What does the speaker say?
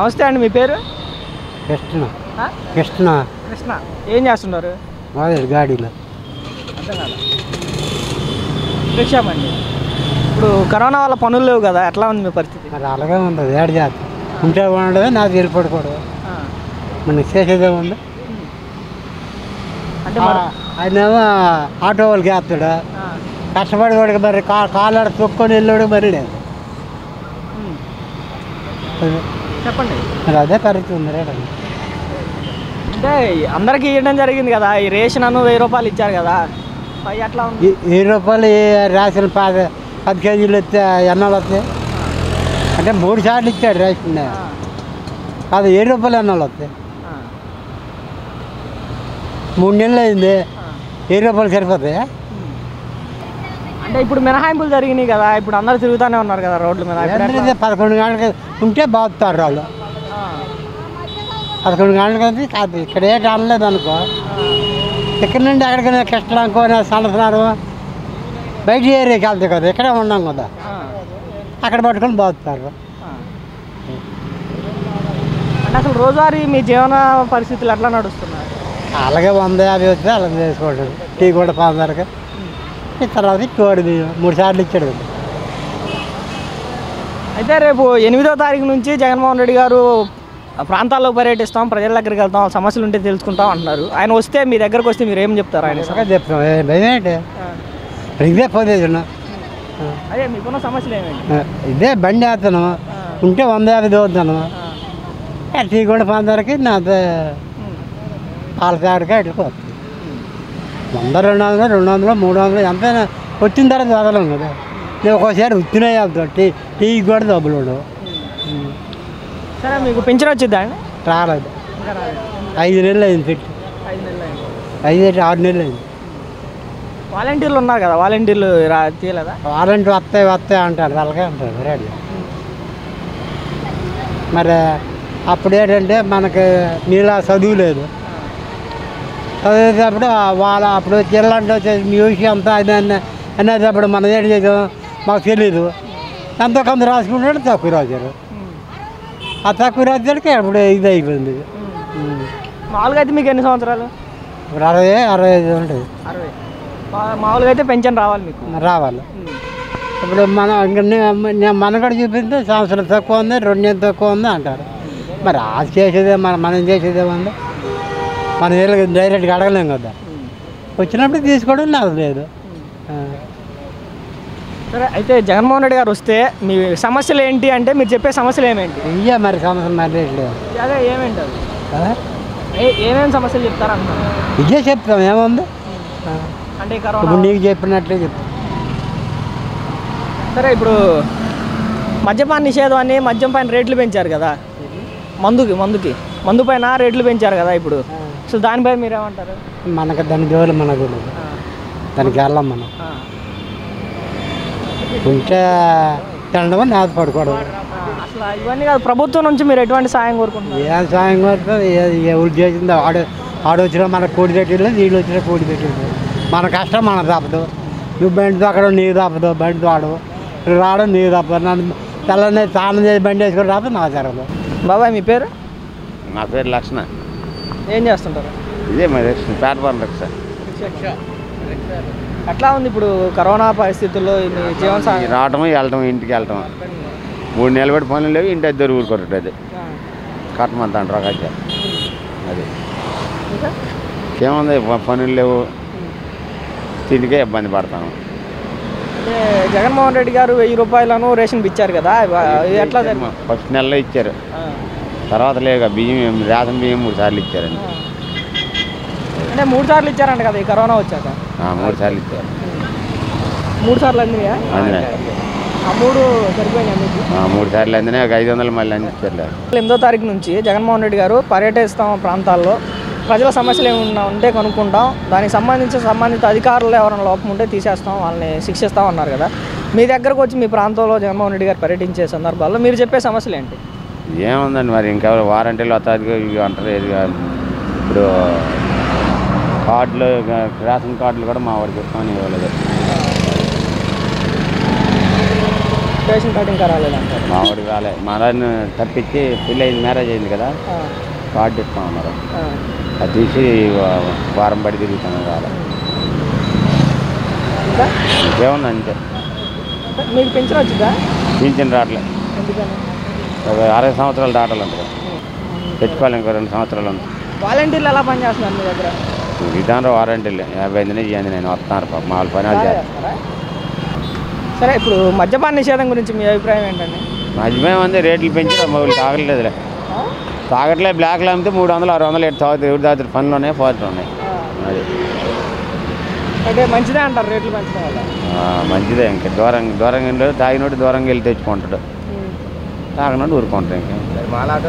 నమస్తే అండి మీ పేరు కృష్ణ ఆ? కృష్ణ కృష్ణ ఏం చేస్తున్నారు మాది గాడిలో అర్థం కాదు రిక్షామండి ఇప్పుడు కరోనా వల్ల పనులు లేవు కదా ఎట్లా ఉంది మీ పరిస్థితి మరి అలాగే ఉంటుంది ఏడు చేస్తాం ఉంటే ఉండదు నాకు వెళ్ళిపడకూడదు ఆ. మనకి చేసేదే ఉంది అంటే మరి ఆయన ఏమో ఆటో వాళ్ళకి వేస్తాడు ఆ. కష్టపడి వాడికి మరి కా కాలాడ తొక్కొని వెళ్ళాడు మరి లేదు ఉమ్. అది. చెప్పండి మరి అదే పరిస్థితి ఉంది రేటు అంటే అందరికీ ఇవ్వడం జరిగింది కదా ఈ రేషన్ అను వెయ్యి రూపాయలు ఇచ్చారు కదా పై ఎట్లా ఉంది ఈ వెయ్యి రూపాయలు ఈ రేషన్ పది పది కేజీలు వస్తే ఎన్నాళ్ళు వస్తాయి అంటే మూడు సార్లు ఇచ్చాడు రేషన్ ఆ. అది వెయ్యి రూపాయలు ఎన్నాళ్ళు వస్తాయి ఆ. మూడు నెలలు అయింది ఆ. వెయ్యి రూపాయలు సరిపోతాయా అంటే ఇప్పుడు మినహాయింపులు జరిగినాయి కదా ఇప్పుడు అందరూ తిరుగుతూనే ఉన్నారు కదా రోడ్ల మీద ఇప్పుడు ఎట్లా? ఏంటంటే పదకొండు గంటలకి ఉంటే బాగుతారు వాళ్ళు ఆ. పదకొండు గంటలకి కాదు ఇక్కడ ఏ అనలేదు అనుకో ఇక్కడ నుండి ఎక్కడికైనా కృష్ణాంకో సంవత్సరాలు బయట ఏరియాకి వెళ్తాయి కదా ఇక్కడే ఉన్నాం కదా ఆ. అక్కడ పట్టుకొని బాగుతారు ఆ. అంటే అసలు రోజువారీ మీ జీవన పరిస్థితులు ఎట్లా నడుస్తున్నాయి అలాగే వంద యాభై వస్తే అలా చేసుకోవడం టీ కూడా పాదరికి ఈ తర్వాత కోడి బియ్యం మూడు సార్లు ఇచ్చాడు కదా అయితే రేపు ఎనిమిదో తారీఖు నుంచి జగన్మోహన్ రెడ్డి గారు ఆ ప్రాంతాల్లో పర్యటిస్తాం ప్రజల దగ్గరికి వెళ్తాం వాళ్ళ సమస్యలు ఉంటే తెలుసుకుంటాం అంటున్నారు ఆయన వస్తే మీ దగ్గరకు వస్తే మీరు ఏం చెప్తారు ఆయన ఇసుక చెప్తాం ఏ భయం ఏంటి ఇదే పోతే ఉన్నా అదే మీకున్న సమస్యలు ఏమేంటి ఇదే బండి వేస్తాను ఉంటే వంద యాభై దోతాను టీ కూడా పాదరికి నాతో పాల ప్యాకెట్గా వెళ్ళిపోతుంది వంద రెండు వందలు రెండు వందలు మూడు వందలు ఎంతైనా వచ్చిన తర్వాత వదలం కదా నేను ఒక్కోసారి ఉత్తినే వెళ్తాను టీ టీకి కూడా డబ్బులు ఉండవు సరే మీకు పింఛన్ వచ్చిద్దా అండి రాలేదు ఇంకా రాలేదు ఐదు నెలలు అయింది పెట్టి ఐదు నెలలు అయింది ఐదు ఆరు నెలలు అయింది వాలంటీర్లు ఉన్నారు కదా వాలంటీర్లు రా తీయలేదా వారంటీ వస్తాయి వస్తాయి అంటారు వాళ్ళకే అంటారు రెడీ మరి అప్పుడు ఏంటంటే మనకి నీలా చదువు లేదు చదివేటప్పుడు వాళ్ళ అప్పుడు చిల్లంటే వచ్చేసి మ్యూజిక్ అంతా అది అన్న- అనేటప్పుడు మనం ఏం చేసాం మాకు తెలీదు ఎంతో కొంత రాసుకుంటాడు తక్కువ రాశారు ఆ తక్కువ రాసేటికి అప్పుడు ఇది అయిపోయింది ఉమ్. మామూలుగా అయితే మీకు ఎన్ని సంవత్సరాలు ఇప్పుడు అరవై అరవై ఐదు ఉంటుంది అరవై మా- మామూలుగా అయితే పెన్షన్ రావాలి మీకు రావాలి ఇప్పుడు మన ఇంక నే- నే- మనగడ చూపిస్తే సంవత్సరం తక్కువ ఉంది రెండు నెలలు తక్కువ ఉంది అంటారు మరి ఆ చేసేదే మన మనం చేసేదే ఉంది మనం వీళ్ళకి డైరెక్ట్గా అడగలేం కదా వచ్చినప్పుడు తీసుకోవడం నాకు లేదు ఆ. సరే అయితే జగన్మోహన్ రెడ్డి గారు వస్తే మీ సమస్యలు ఏంటి అంటే మీరు చెప్పే సమస్యలు ఏమేంటి ఇయ్యే మరి సంవత్సరం మరి రేట్లు అదే ఏమేంటి అవి ఆ? ఏ- ఏమేమి సమస్యలు చెప్తారంటున్నారు ఇదే చెప్తాం ఏముంది ఆ. అంటే ఈ కరోనా ఇప్పుడు నీకు చెప్పినట్లే చెప్తాం సరే ఇప్పుడు మద్యపాన నిషేధం అని మద్యం పైన రేట్లు పెంచారు కదా మందుకి మందుకి మందు పైన రేట్లు పెంచారు కదా ఇప్పుడు సో దానిపై మీరేమంటారు మనకు దాని జోలు మనకు తెలియదు దానికి వెళ్ళాం మనం ఆ. ఉంటే తినడం నాది పడుకోవడం ఆ, అసలు ఇవన్నీ కాదు ప్రభుత్వం నుంచి మీరు ఎటువంటి సాయం కోరుకుంటున్నారు ఏం సాయం కొడుతుంది ఎవరు చేసిందో ఆడు ఆడు వచ్చినా మనకు కోడి పెట్టింది వీళ్ళు వచ్చినా కోడి పెట్టింది మన కష్టం మన తప్పదు నువ్వు బండి తొక్కడం నీకు తప్పదు బండి తోడవు నువ్వు రావడం నీకు తప్పదు నన్ను తెల్లని స్నానం చేసి బండి వేసుకొని రాదు నా జరగదు బాబాయ్ మీ పేరు నా పేరు లక్షణ ఏం చేస్తుంటారు ఇదే మరి రక్షణ పేటపాలెం రక్ష ఎట్లా ఉంది ఇప్పుడు కరోనా పరిస్థితుల్లో మీ జీవన సాగం రావటం వెళ్ళటం ఇంటికి వెళ్ళటం మూడు నెలలు బట్టి పనులు లేవు ఇంటి ఇద్దరు ఊరుకోరట అది కట్టమంత అంటారు ఒక అది ఇంకా ఏముంది ప- పనులు లేవు తిండికే ఇబ్బంది పడతాను అంటే జగన్మోహన్ రెడ్డి గారు వెయ్యి రూపాయలను రేషన్ ఇచ్చారు కదా ఇవ- ఇది ఎట్లా జరిగింది? ఫస్ట్ నెలలో ఇచ్చారు ఆ. తర్వాత లేక బియ్యం ఏం- రేషన్ బియ్యం మూడు సార్లు ఇచ్చారండి ఆ. అంటే మూడు సార్లు ఇచ్చారంట కదా ఈ కరోనా వచ్చాక ఆ, మూడు సార్లు ఇచ్చారు మూడు సార్లు అందినాయా అందినా ఆ మూడు సరిపోయినాయి మీకు ఆ, మూడు సార్లు అందినా ఒక ఐదు వందలు మళ్ళీ అందించారు ఎనిమిదో తారీఖు నుంచి జగన్మోహన్ రెడ్డి గారు పర్యటిస్తాం ప్రాంతాల్లో ప్రజల సమస్యలు ఏమన్నా ఉంటే కనుక్కుంటాం దానికి సంబంధించి సంబంధిత అధికారులు ఎవరైనా లోపం ఉంటే తీసేస్తాం వాళ్ళని శిక్షిస్తాం అన్నారు కదా మీ దగ్గరకు వచ్చి మీ ప్రాంతంలో జగన్మోహన్ రెడ్డి గారు పర్యటించే సందర్భాల్లో మీరు చెప్పే సమస్యలు ఏంటి ఏముందండి మరి ఇంకా వారంటీలు వస్తుంది ఇవి అంటారు ఇది కాదు. ఇప్పుడు కార్డులు రేషన్ కార్డులు కూడా మా వాడికి ఇస్తామని ఇవ్వలేదు రేషన్ కార్డు ఇంకా రాలేదంటారు మా వాడికి రాలే మా దాన్ని తప్పించి పెళ్ళి అయింది మ్యారేజ్ అయింది కదా ఆ, కార్డు ఇస్తాం అన్నారు ఆ. అది తీసి వా- వారం పడి తిరుగుతాను రాలే ఇంకా ఇంకేముంది అంతే మీకు పెన్షన్ వచ్చిందా పింఛన్ రావట్లే ఎందుకని ఒక అరవై సంవత్సరాలు దాటాలంటారు తెచ్చుకోవాలి ఇంకో రెండు సంవత్సరాలు ఉంది వాలంటీర్లు ఎలా పనిచేస్తున్నారు మీ దగ్గర విధానం వారంటీలు యాభై ఐదు నుంచి ఇవ్వండి నేను వస్తున్నారు పాప మా వాళ్ళ పని వాళ్ళు బాగా చేస్తారు చేస్తారా? సరే ఇప్పుడు మద్యపాన నిషేధం గురించి మీ అభిప్రాయం ఏంటండి మధ్యమేం ఉంది రేట్లు పెంచి మొబైల్ తాగట్లేదులే ఆ? తాగట్లే బ్లాక్లో అమ్మితే మూడు వందలు ఆరు వందలు ఎటు తాగుతారు ఎవరు తాగుతారు పనులు ఉన్నాయి పోతలు ఉన్నాయి ఆ. అది అంటే మంచిదే అంటారు రేట్లు పెంచడం వల్ల ఆ, మంచిదే ఇంకా దూరం దూరంగా వెళ్ళి తాగినోడు దూరంగా వెళ్ళి తెచ్చుకుంటాడు ఉమ్. తాగినోడు ఊరుకుంటాడు ఇంకా